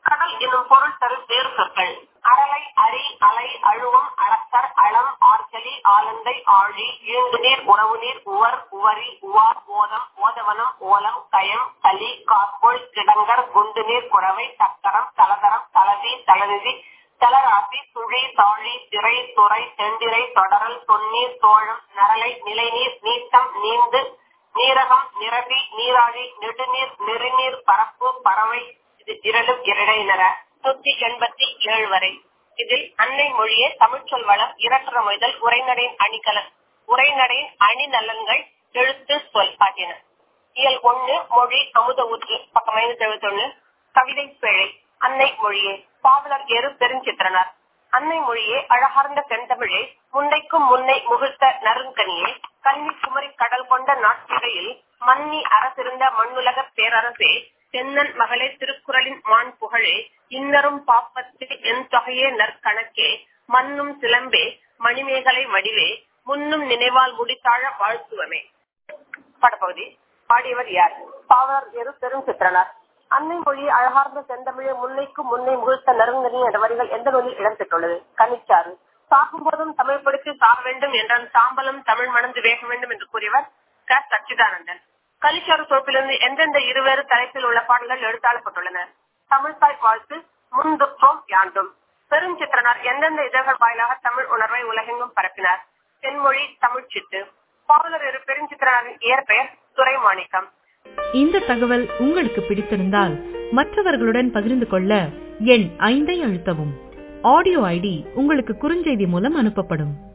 கடல் என்னும் பொருள் தரும் வேறு சொற்கள் அரலை அரி அலை அழுவம் அளத்தர் அளம் ஆர்ச்சலி ஆலந்தை ஆழி ஈண்டு நீர் உறவு நீர் உவர் உவரி உவார் ஓதம் ஓதவனம் ஓலம் கயம் கலி கார்போல் கிடங்கர் குண்டு நீர் குறவை தக்கரம் தலதரம் தலவி தலநிதி தலராசி சுழி தாழி திரை துறை செந்திரை தொடரல் தொன்னீர் தோழம் நரலை நிலைநீர் நீட்டம் நீந்து நீரகம் நிரபி நீராழி நெடுநீர் நெருநீர் பரப்பு பறவை இது இரண்டும் இரடையினர நூத்தி எண்பத்தி ஏழு வரை இதில் அன்னை மொழியே தமிழ்ச்சொல் வளம் இரட்டர மொய்தல் உரைநடையின் அணிகலன் உரைநடையின் அணி நலன்கள் எழுத்து சொல் ஆகியன இயல் ஒண்ணு மொழி அமுத ஊற்று பக்கம் ஐநூத்தி எழுபத்தி ஒண்ணு கவிதை பிழை அன்னை மொழியே பாவலர் எரு பெருஞ்சித்திரனார் அன்னை மொழியே அழகார்ந்த செந்தமிழே முன்னைக்கும் முன்னை முகிழ்த்த நறுங்கனியே கன்னி குமரி கடல் கொண்ட நாட்டிடையில் மன்னி அரசிருந்த மண்ணுலக பேரரசே தென்னன் மகளே திருக்குறளின் மான் புகழே இன்னரும் பாப்பத்து என் தொகையே நற்கணக்கே மண்ணும் சிலம்பே மணிமேகலை வடிவே முன்னும் நினைவால் முடித்தாழ வாழ்த்துவமே படப்பகுதி பாடியவர் யார் பாவலர் எரு பெருஞ்சித்திரனார் அன்னை மொழி அழகார்ந்த செந்தமிழே முன்னைக்கும் முன்னை முகிழ்த்த நறுங்கனி என்ற வரிகள் எந்த நூலில் இடம்பெற்றுள்ளது கனிச்சாறு சாகும் போதும் தமிழ் படித்து சாக வேண்டும் என்றான் சாம்பலும் தமிழ் மணந்து வேக வேண்டும் என்று கூறியவர் க சச்சிதானந்தன் கலிச்சாறு சோப்பிலிருந்து எந்தெந்த இருவேறு தலைப்பில் உள்ள பாடல்கள் எழுத்தாளப்பட்டுள்ளன தமிழ்தாய் வாழ்த்து முன்துற்றோம் யாண்டும் பெருஞ்சித்திரனார் எந்தெந்த இதழ்கள் வாயிலாக தமிழ் உணர்வை உலகெங்கும் பரப்பினார் தென்மொழி தமிழ் சிட்டு பாவலர் இரு பெருஞ்சித்திரனாரின் இயற்பெயர் துரைமாணிக்கம் இந்த தகவல் உங்களுக்கு பிடித்திருந்தால் மற்றவர்களுடன் பகிர்ந்து கொள்ள எண் ஐந்தை அழுத்தவும் ஆடியோ ஐடி உங்களுக்கு குறுஞ்செய்தி மூலம் அனுப்பப்படும்